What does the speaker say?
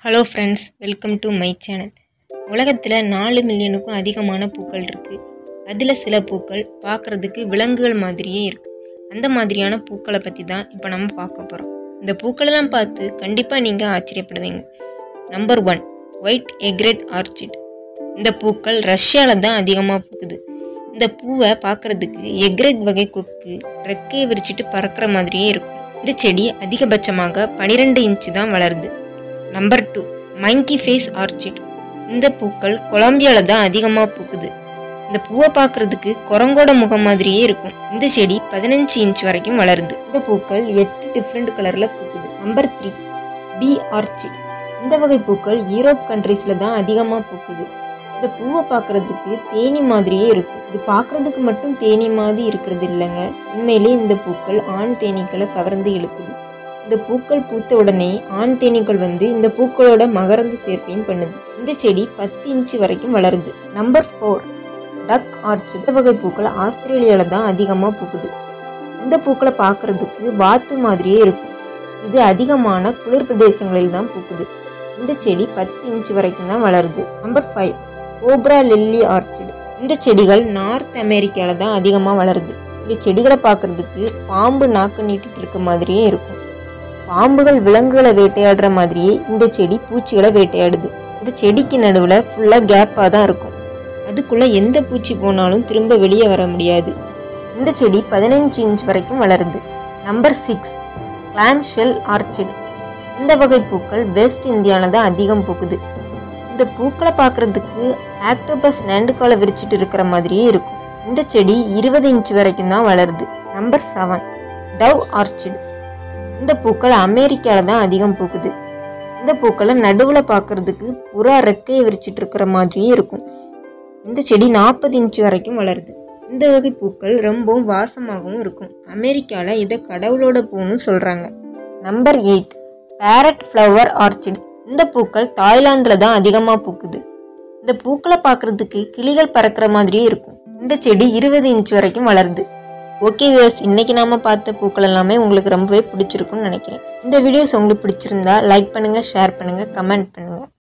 hello friends welcome to my channel உலகத்தில் நாலு மில்லியனுக்கும் அதிகமான பூக்கள் இருக்குது அதில் சில பூக்கள் பார்க்குறதுக்கு விலங்குகள் மாதிரியே இருக்குது அந்த மாதிரியான பூக்களை பற்றி தான் இப்போ நம்ம பார்க்க போகிறோம் இந்த பூக்களெல்லாம் பார்த்து கண்டிப்பாக நீங்கள் ஆச்சரியப்படுவீங்க number one white egret orchid இந்த பூக்கள் ரஷ்யாவில் தான் அதிகமாக பூக்குது இந்த பூவை பார்க்குறதுக்கு எக்ரெட் வகை கொக்கு ரெக்கையை விரிச்சிட்டு பறக்கிற மாதிரியே இருக்கும் இந்த செடி அதிகபட்சமாக பனிரெண்டு இன்ச்சு தான் வளருது number two monkey face orchid இந்த பூக்கள் கொலம்பியாவில் தான் அதிகமாக பூக்குது இந்த பூவை பார்க்கறதுக்கு குரங்கோட முகம் மாதிரியே இருக்கும் இந்த செடி பதினஞ்சு இன்ச் வரைக்கும் வளருது இந்த பூக்கள் எட்டு டிஃப்ரெண்ட் கலரில் பூக்குது நம்பர் த்ரீ பி ஆர்ச்சிட் இந்த வகை பூக்கள் யூரோப் கண்ட்ரீஸில் தான் அதிகமாக பூக்குது இந்த பூவை பார்க்கறதுக்கு தேனி மாதிரியே இருக்கும் இது பார்க்கறதுக்கு மட்டும் தேனி மாதிரி இருக்கிறது இல்லைங்க உண்மையிலே இந்த பூக்கள் ஆண் தேனீக்களை கவர்ந்து இழுக்குது இந்த பூக்கள் பூத்த உடனே ஆண் தேனீக்கள் வந்து இந்த பூக்களோட மகரந்த சேர்க்கையும் பண்ணுது இந்த செடி பத்து இன்ச்சு வரைக்கும் வளருது நம்பர் ஃபோர் டக் ஆர்ச் இந்த வகை பூக்கள் ஆஸ்திரேலியாவில் தான் அதிகமாக பூக்குது இந்த பூக்களை பார்க்கறதுக்கு வாத்து மாதிரியே இருக்கும் இது அதிகமான குளிர் பிரதேசங்களில் தான் பூக்குது இந்த செடி பத்து இன்ச்சு வரைக்கும் தான் வளருது number five cobra lily orchid இந்த செடிகள் நார்த் அமெரிக்காவில் தான் அதிகமாக வளருது இந்த செடிகளை பார்க்கறதுக்கு பாம்பு நாக்கு நீட்டிட்டு இருக்க மாதிரியே இருக்கும் பாம்புகள் விலங்குகளை வேட்டையாடுற மாதிரியே இந்த செடி பூச்சிகளை வேட்டையாடுது இந்த செடிக்கு நடுவில் ஃபுல்லாக கேப்பாக தான் இருக்கும் அதுக்குள்ளே எந்த பூச்சி போனாலும் திரும்ப வெளியே வர முடியாது இந்த செடி பதினஞ்சு இன்ச் வரைக்கும் வளருது number six clam shell orchid இந்த வகை பூக்கள் வெஸ்ட் இந்தியாவில் தான் அதிகம் பூக்குது இந்த பூக்களை பார்க்கறதுக்கு ஆக்டோபஸ் நண்டுக்காலை விரிச்சிட்டு இருக்கிற மாதிரியே இருக்கும் இந்த செடி இருபது இன்ச் வரைக்கும் தான் வளருது நம்பர் செவன் டவ் ஆர்ச்சிட் இந்த பூக்கள் அமெரிக்காவில் தான் அதிகம் பூக்குது இந்த பூக்களை நடுவில் பார்க்கறதுக்கு புறா ரெக்கையை விரிச்சிட்டு இருக்கிற மாதிரியே இருக்கும் இந்த செடி நாற்பது இன்ச் வரைக்கும் வளருது இந்த வகை பூக்கள் ரொம்பவும் வாசமாகவும் இருக்கும் அமெரிக்காவில் இதை கடவுளோட பூன்னு சொல்கிறாங்க number eight parrot flower orchid இந்த பூக்கள் தாய்லாந்தில் தான் அதிகமாக பூக்குது இந்த பூக்களை பார்க்கறதுக்கு கிளிகள் பறக்கிற மாதிரியே இருக்கும் இந்த செடி இருபது இன்ச் வரைக்கும் வளருது ஓகே வியூஸ் இன்னைக்கு நாம பார்த்த பூக்கள் எல்லாமே உங்களுக்கு ரொம்பவே பிடிச்சிருக்கும்னு நினைக்கிறேன் இந்த வீடியோஸ் உங்களுக்கு பிடிச்சிருந்தா லைக் பண்ணுங்க ஷேர் பண்ணுங்க கமெண்ட் பண்ணுங்க